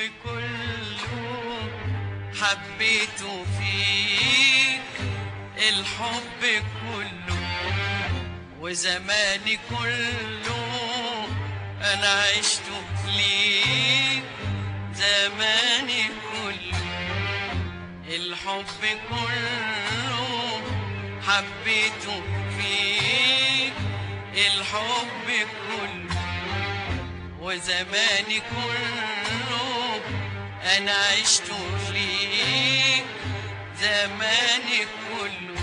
الحب كله حبيته فيك الحب كله وزماني كله انا عشته ليك زماني كله الحب كله حبيته فيك الحب كله وزماني كله انا عشت فيك زماني كله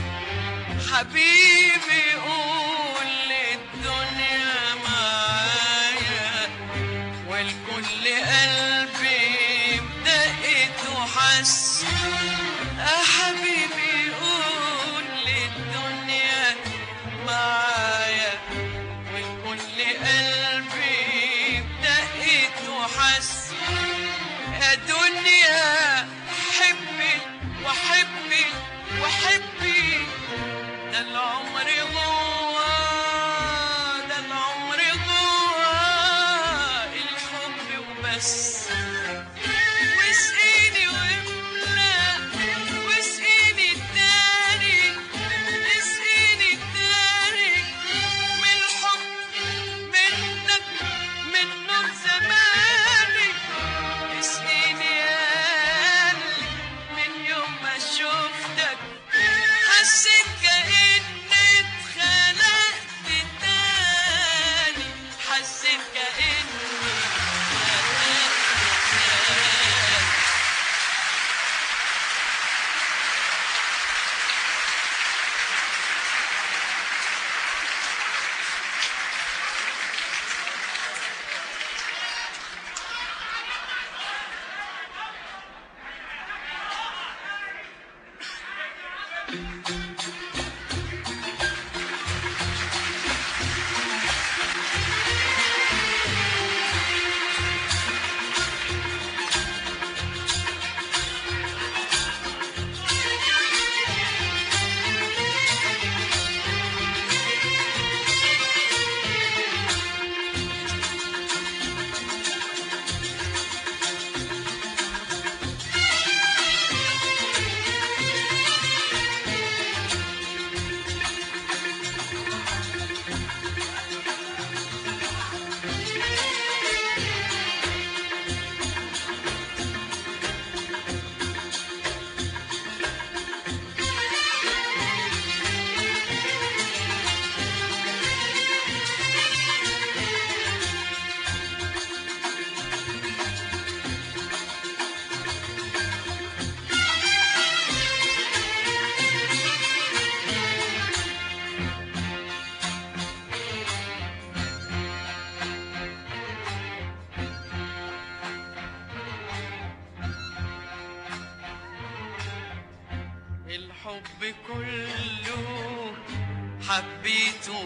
حبيبي قول للدنيا معايا والكل قلبي بدقت وحس يا حبيبي قول للدنيا معايا والكل قلبي بدقت وحس يا دنيا حبي وحبي وحبي ده العمر جوا ده العمر جوا الحب وبس واسقيني واملى واسقيني تاني اسقيني تاني من الحب منك من نور زماني اسقيني يا قلبي من يوم ما شفتك حسيت كأني اتخلقت تاني حسيت كأني اتخلقت تاني الحب كله حبيته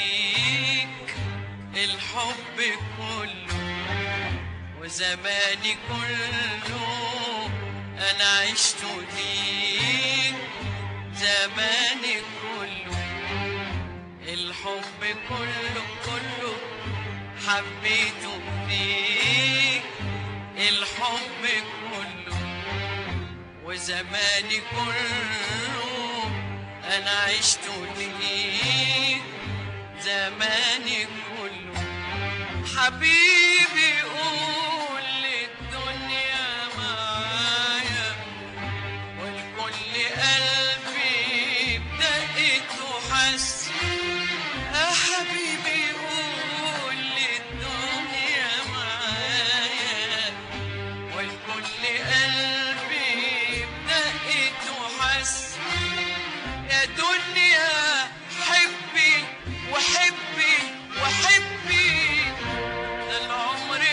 فيك الحب كله وزماني كله انا عشت ليك زماني كله الحب كله كله حبيته فيك الحب كله وزماني كله انا عشت ليك زماني كله حبيبي قول للدنيا معايا والكل قلبي بدقت وحس يا حبيبي قول للدنيا معايا والكل قلبي بدقت وحس يا دنيا حبي وحبي وحبي ده العمر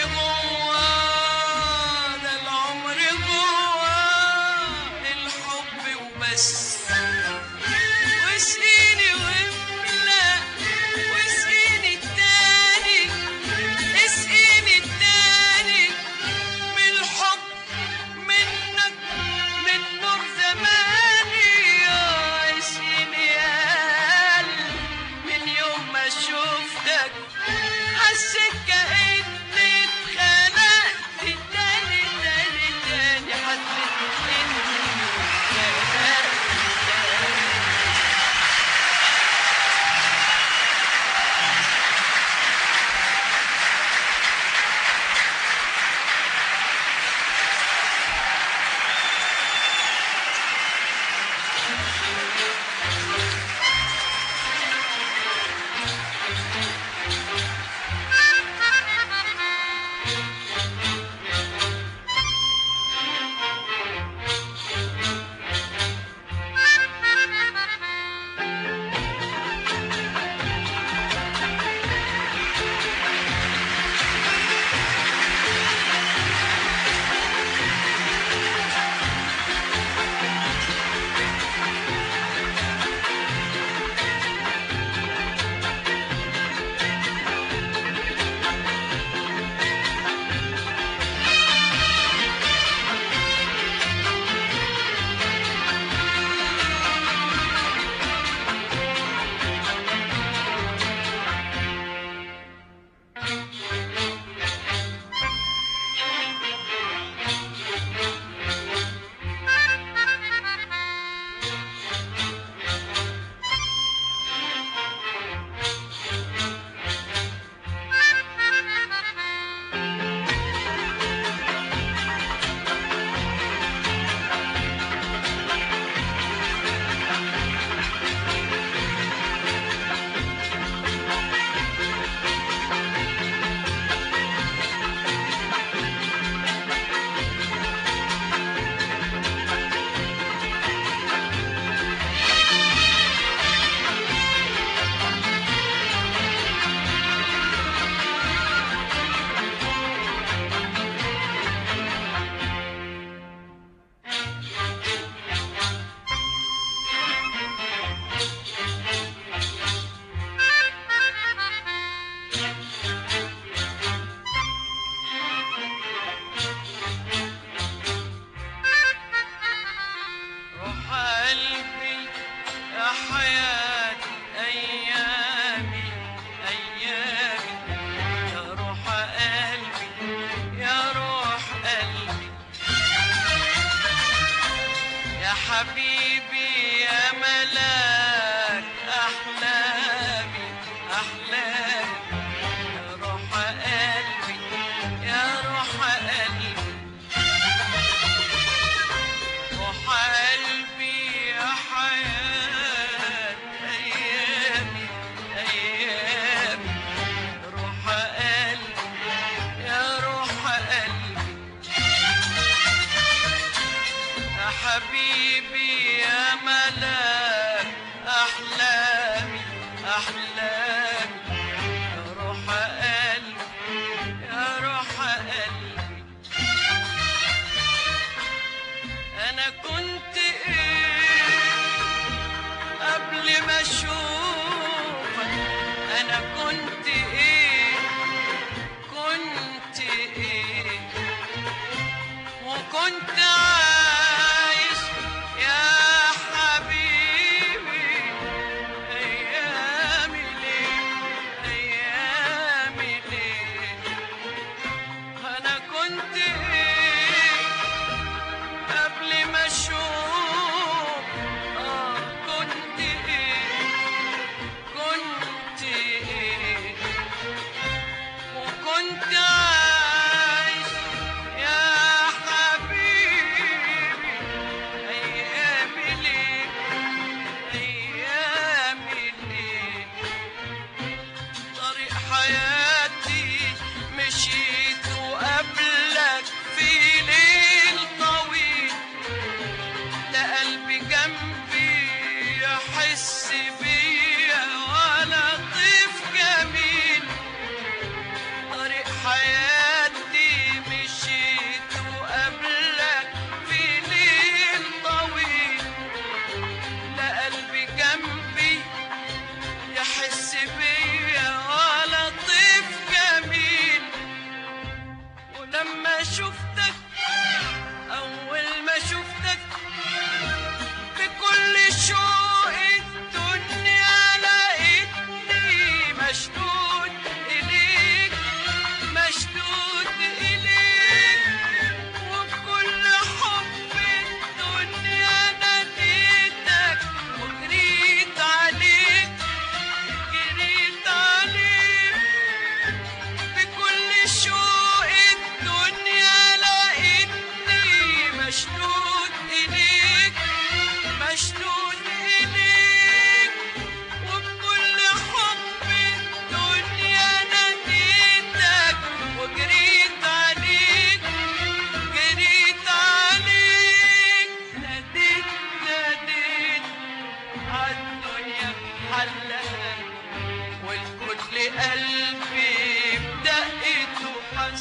حبيبي يا ملاك أحلامي أحلامي يا روح قلبي يا روح قلبي روح قلبي يا حياة أيامي أيامي روح قلبي يا روح قلبي يا حبيبي يا ملاك أحلامي أحلامي يا روح قلبي يا روح قلبي أنا كنت إيه قبل ما أشوفك أنا كنت إيه كنت إيه وكنت عايش يا حبيبي أيامي ليه أيامي ليه أنا كنت إيه قبل ما أشوف آه كنت إيه كنت إيه وكنت عايش يا حبيبي أيامي ليه أيامي ليه طريق حياتي مشيت وقبلك في ليل طويل لا قلبي جنبي يحس بيا ولا طيف جميل طريق حياتي مشيت وقبلك في ليل طويل لا قلبي جنبي يحس بيا ولا طيف جميل ولما شفتك أول ما شفتك بكل شوق الدنيا لقيتني مشدود إليك مشدود إليك وبكل حب الدنيا ناديتك وجريت عليك جريت عليك بكل شوق الدنيا لقيتني مشدود إليك مشدود إليك وبكل حب الدنيا ناديتك وجريت عليك جريت عليك ناديت ناديت عالدنيا بحلها والكل قلبي بدقته حس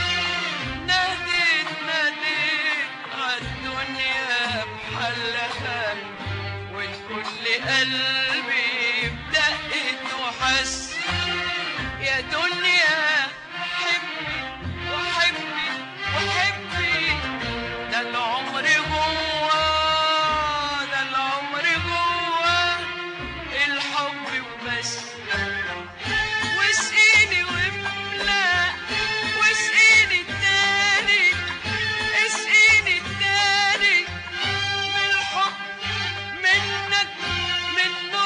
ناديت ناديت عالدنيا بحلها والكل قلبي بدقته حس يا دنيا حبي وحبي وحبي ده العمر جوا ده العمر جوا الحب وبس واسقيني واملا واسقيني التاني اسقيني التاني من الحب منك من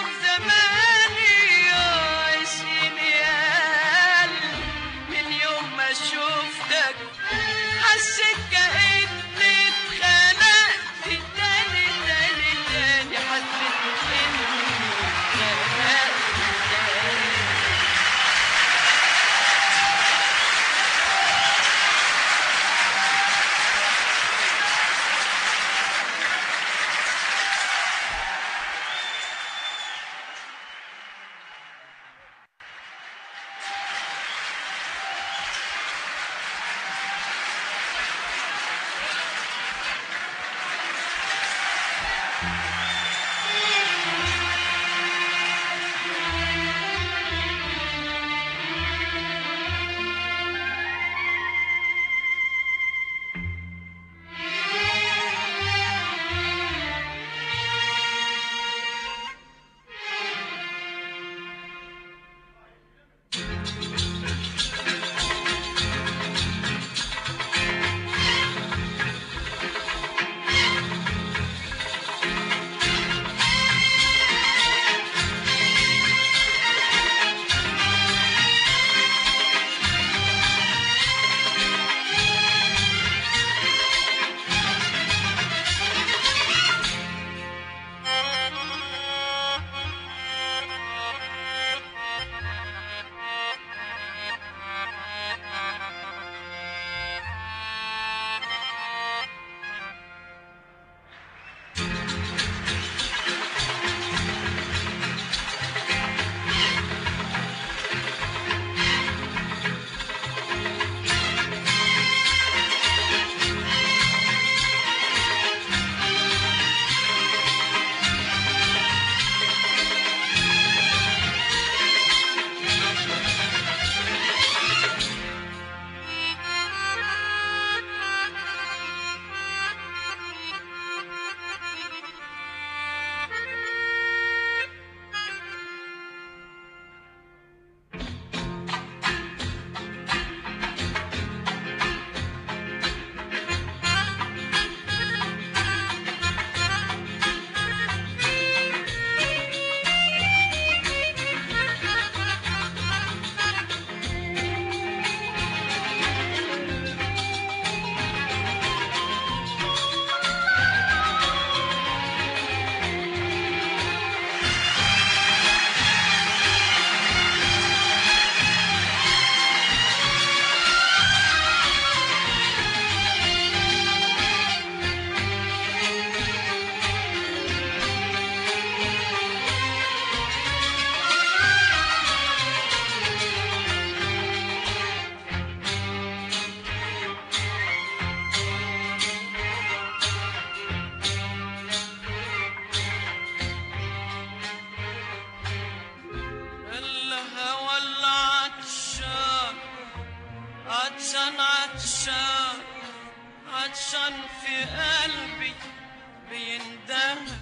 عطشان عطشان عطشان في قلبي بيندهك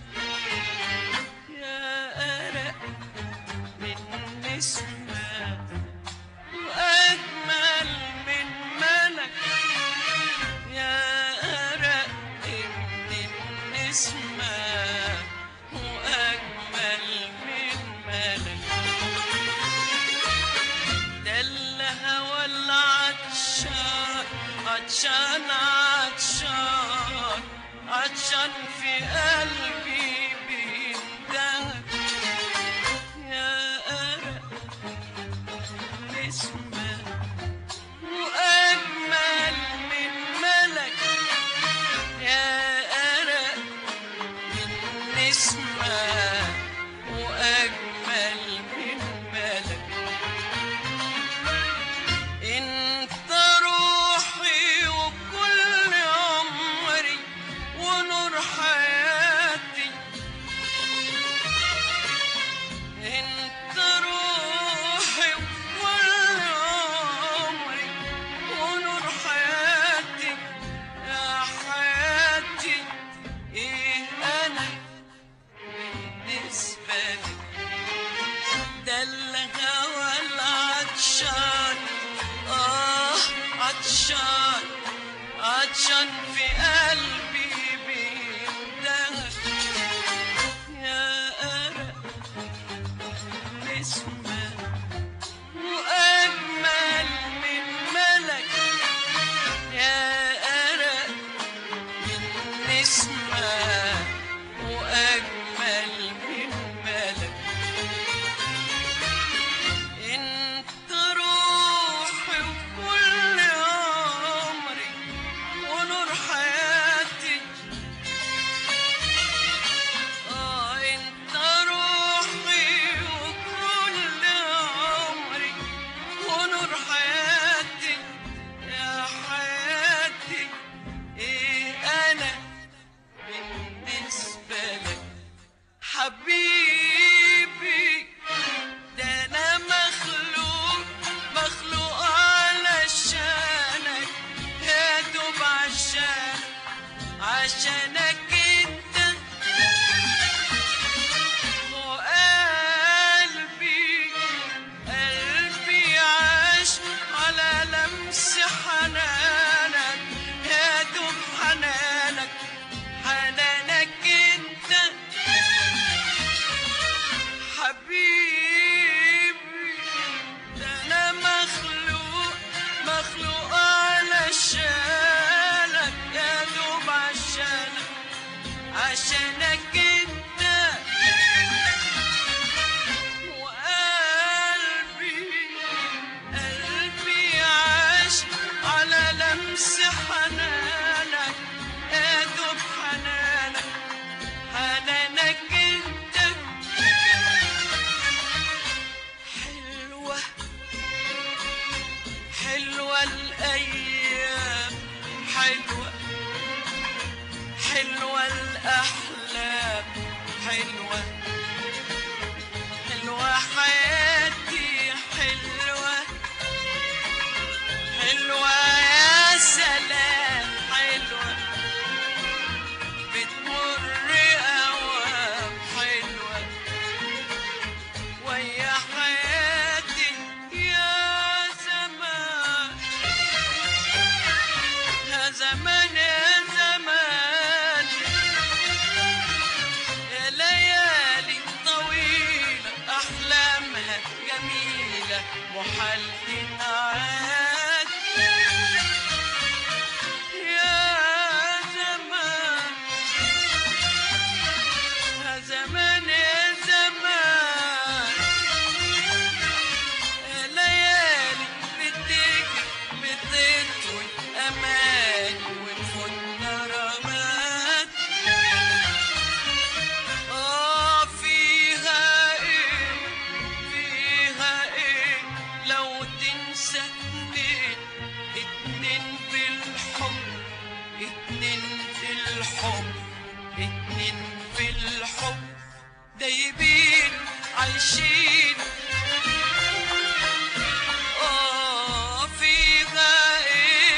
يا أرق من نسمة وأجمل من ملك يا أرق من النسمة وأجمل من ملك ده الهوى العطشان عطشان عطشان عطشان في قلبي بيندهك يا أرق نسمة وأجمل من ملك يا أرق من نسمة وأجمل من ملك انت روحي وكل عمري ونور حياتي انت روحي وكل عمري ونور حياتي يا حياتي ايه انا بالنسبه لك ده الهوى العطشان آه عطشان عطشان في قلبي بيندهك يا أرق نسمة وأجمل من ملك يا أرق من نسمة وأجمل من ملك انت روحي وكل عمري ونور حياتي اه انت روحي وكل عمري ونور حياتي يا حياتي ايه انا بالنسبة لك حبيبي ده انا مخلوق مخلوق علشانك يا دوب عشان عشانك انت وقلبي قلبي عاش على لمس حنانك يا دوب حنانك حنانك انت حبيبي ده انا مخلوق مخلوق علشانك يا دوب عشانك عشانك انت وقلبي قلبي عاش على لمس حنانك يا دوب حنانك حنانك انت حلوة حلوة الأيام حلوة حلوة الأحلام حلوة حلوة حياتي حلوة حلوة يا سلام حلوة بتمر أوام حلوة ويا حياتي يا زمان يا زمان يا زمان يا ليالي طويلة أحلامها جميلة محال تنعاد يا زمان يا زمان يا زمان يا ليالي بتجري بتطوي أمان ونفوتنا رماد آه فيها إيه فيها إيه لو تنسى اتنين اتنين بالحب اتنين بالحب اتنين بالحب دايبين عايشين آه فيها إيه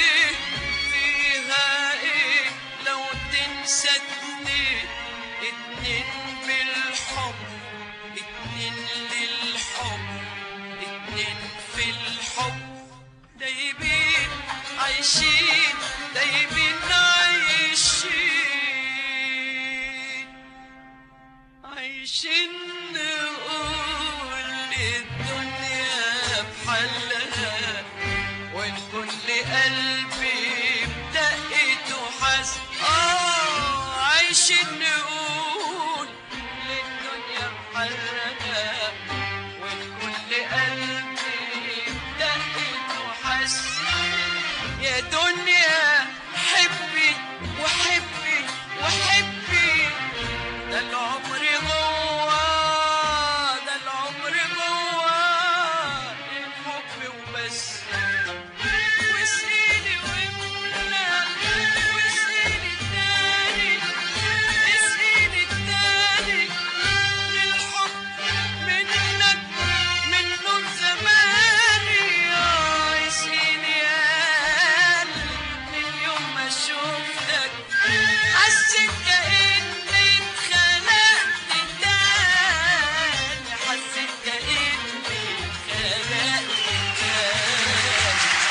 عايشين دايبين عايشين عايشين نقول الدنيا بحلها وان كل قلبي بدقته حس اه عايشين نقول للدنيا بحلها وان كل قلبي بدقته حس يا دنيا حبي وحبي وحبي ده العمر جوا ده العمر جوا الحب وبس واسقيني واملى واسقيني التاني اسقيني التاني بالحب منك من نور زماني آه، اسقيني يا قلبي من يوم ما شفتك حسيت كأني اتخلقت تاني حسيت كأني اتخلقت تاني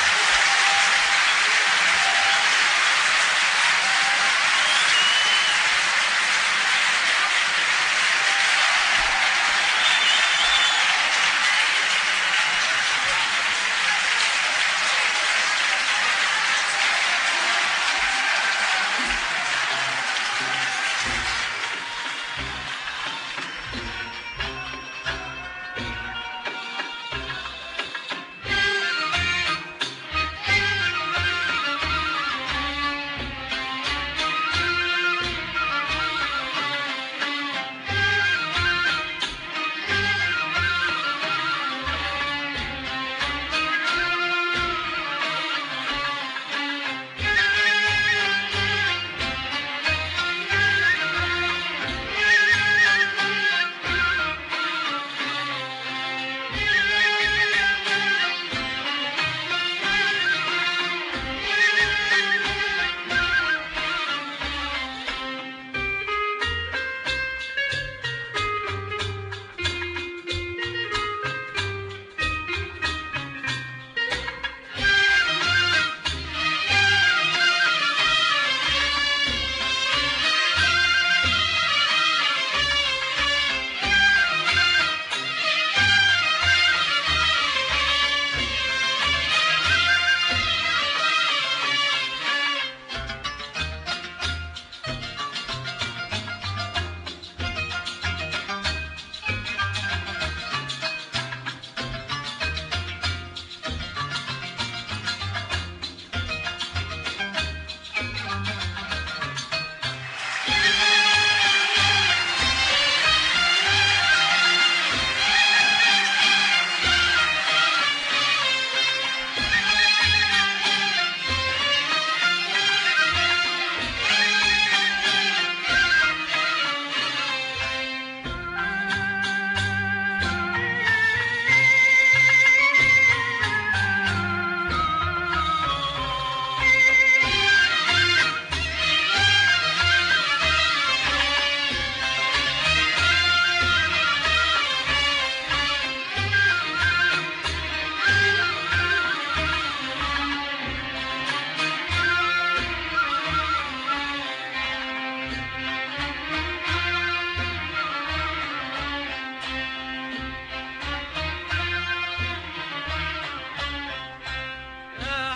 يا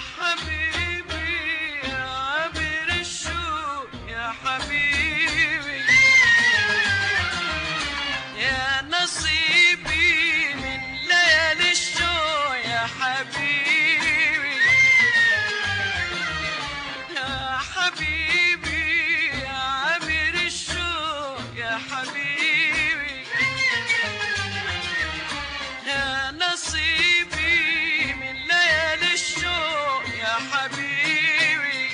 حبيبي يا عبر الشوق يا حبيبي يا نصيبي من ليالي الشوق يا حبيبي يا حبيبي يا عبر الشوق يا حبيبي يا نصيبي من ليالي الشوق يا حبيبي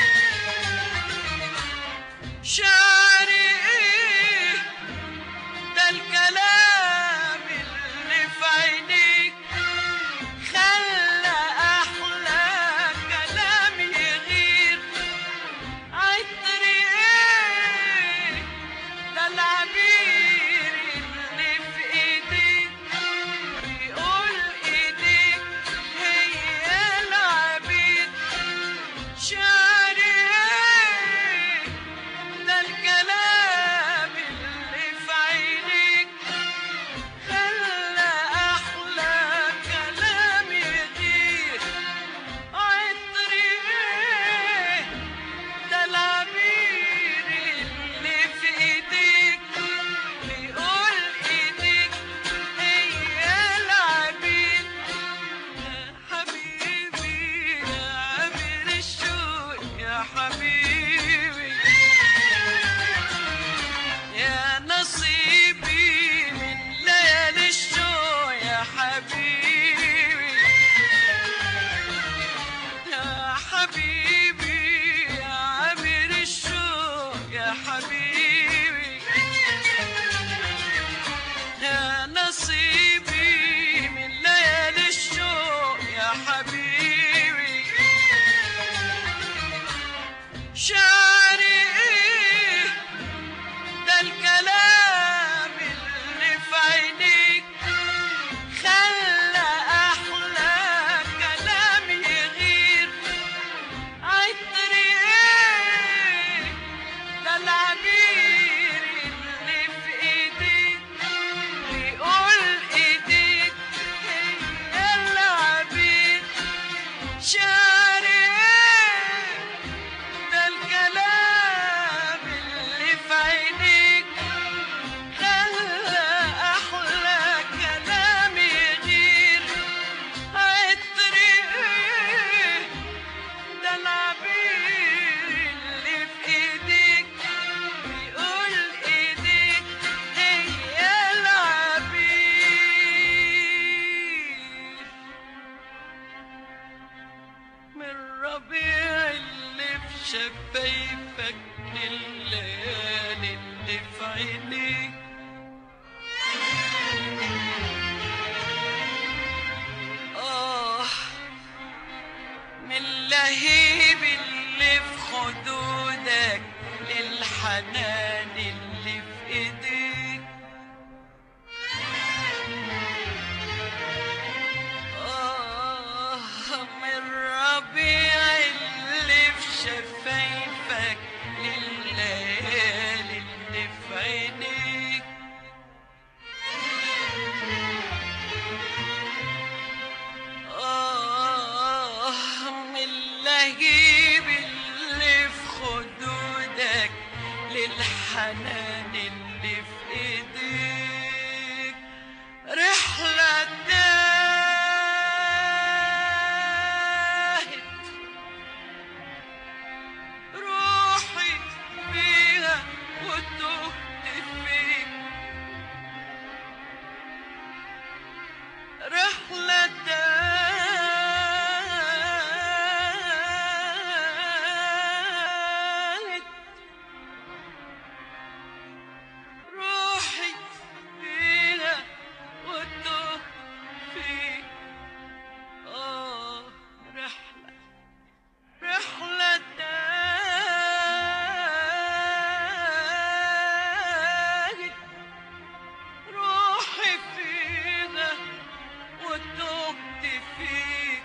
شعري ايه ده الكلام اللي في عينيك خلى احلى كلام يغير شعري ده الكلام اللي في عينيك خلى أحلى كلام يطير عطري ده العبير اللي في ايديك بيقول ايديك هي العبير يا حبيبي يا عبير الشوق يا حبيبي يا نصيبي من ليالي الشوق يا حبيبي يا حبيبي يا عبير الشوق يا حبيبي يا نصيبي من ليالي الشوق يا حبيبي شعري ده الكلام اللي في عينيك خلى أحلى كلام يغير عطري ده العبير اللي في ايديك بيقول ايديك هي العبير شعري ده الكلام اللي في عينيك خلى احلى كلام يغير عطري ده العبير اللي في ايديك بيقول ايديك هي العبير من ربيع اللي في شفايفك لليالي اللي في عينيك آه من لهيب اللي في خدودك للحنان اللي في ايديك آه من ربيع اللي في شفايفك لليالي اللي في عينيك آه من اللهيب اللي في خدودك للحنان اللي في ايديك رحلة تاهت روحي فيها وتهت فيك رحلة تاهت روحي فيها وتهت فيك آه رحلة رحلة تاهت روحي فيها وتهت فيك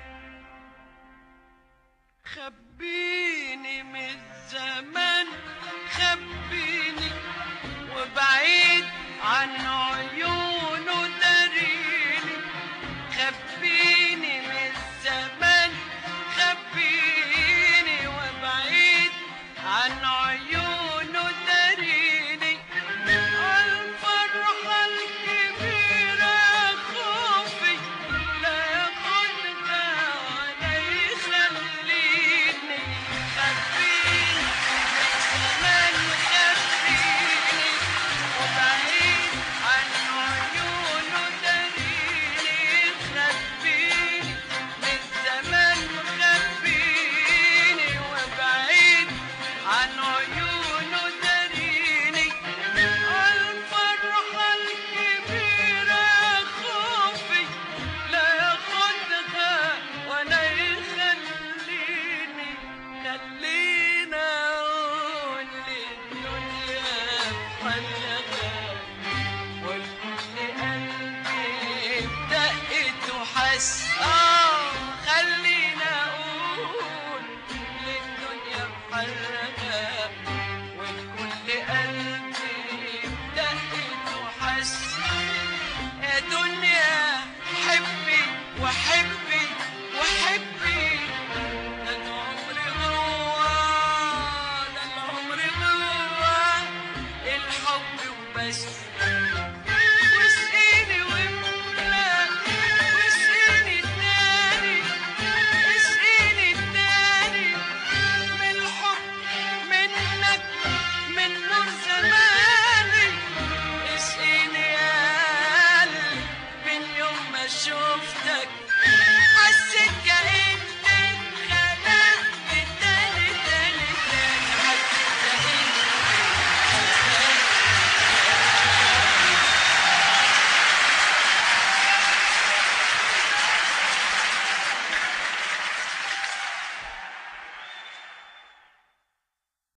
خبيني من الزمان خبيني وبعيد عن عيونه داريني خبيني من الزمان خبيني وبعيد عن عيونه داريني الفرحة الكبيرة خوفي لا ياخدها ولا يخليني خبيني من زمان خبيني وبعيد عن عيونه داريني خبيني من زمان خبيني وبعيد عن عيونه داريني الفرحة الكبيرة خوفي لا ياخدها ولا يخليني خلينا اقول للدنيا بحلقة والكل قلبي بدقت وحس آه